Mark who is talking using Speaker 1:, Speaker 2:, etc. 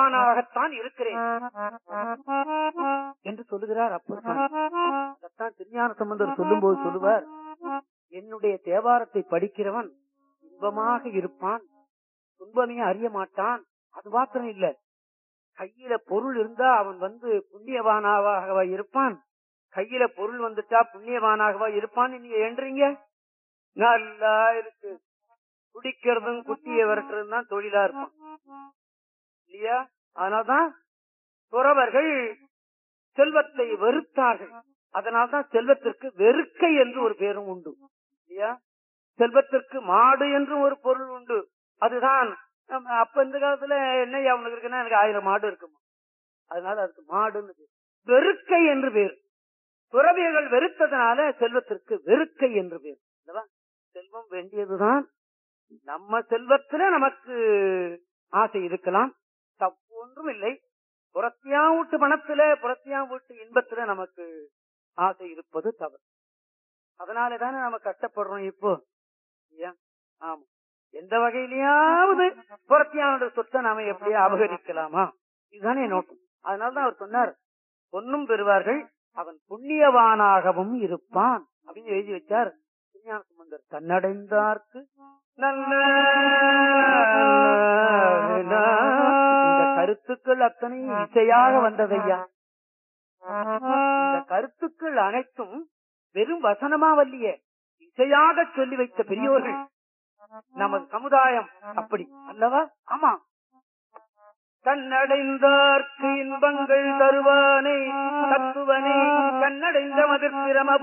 Speaker 1: புண்ணியவானாகத்தான் இருக்கிறேன் என்று சொல்லுகிறார் அப்பர் சுவாமி. அதைத்தான் திருஞான சம்பந்தர் சொல்லும்போது சொல்லுவார் என்னுடைய தேவாரத்தை படிக்கிறவன் இன்பமாக இருப்பான் துன்பமே அறிய மாட்டான் அது மாத்திரம் இல்ல கையில பொருள் இருந்தா அவன் வந்து புண்ணியவானாகவா இருப்பான் கையில பொருள் வந்துட்டா புண்ணியவானாகவா இருப்பான்னு நீங்க என்றீங்க நல்லா இருக்கு குடிக்கிறதும் குட்டிய விரட்டுறதும் தான் தொழிலா இருப்பான் இல்லையா அதனால்தான் துறவர்கள் செல்வத்தை வெறுத்தார்கள் அதனால்தான் செல்வத்திற்கு வெறுக்கை என்று ஒரு பேரும் உண்டு இல்லையா செல்வத்திற்கு மாடு என்றும் ஒரு பொருள் உண்டு அதுதான் நம்ம அப்ப இந்த காலத்துல என்ன அவனுக்கு இருக்குன்னா எனக்கு ஆயிரம் மாடு இருக்குமா அதனால அதுக்கு மாடுன்னு பேர் வெறுக்கை என்று பேர் துறவியர்கள் வெறுத்ததுனால செல்வத்திற்கு வெறுக்கை என்று பேர் அல்லவா செல்வம் வேண்டியதுதான் நம்ம செல்வத்துல நமக்கு ஆசை இருக்கலாம் தப்பு ஒன்றும் இல்லை புறத்தியா வீட்டு பணத்துல புறத்தியா வீட்டு இன்பத்துல நமக்கு ஆசை இருப்பது தவறு அதனாலதானே நம்ம கஷ்டப்படுறோம் இப்போ இல்லையா? ஆமா எந்த வகையிலயாவது புறத்தியானுடைய சொத்தை நாம எப்படியா அபகரிக்கலாமா இதுதானே நோக்கம் அதனாலதான் அவர் சொன்னார் பொன்னும் பெறுவார்கள் அவன் புண்ணியவானாகவும் இருப்பான் அப்படின்னு எழுதி வச்சார் திருஞான சம்பந்தர் தன்னடைந்தார்க்கு நல்ல இந்த கருத்துக்கள் அத்தனை இசையாக வந்ததையா இந்த கருத்துக்கள் அனைத்தும் வெறும் வசனமா வல்லியே இசையாக சொல்லி வைத்த பெரியோர்கள் நமது சமுதாயம் அப்படி அல்லவா ஆமா கண்ணடைந்தார்க்கு இன்பங்கள் தருவானை தத்துவனை கண்ணடைந்த மதிர்பிரம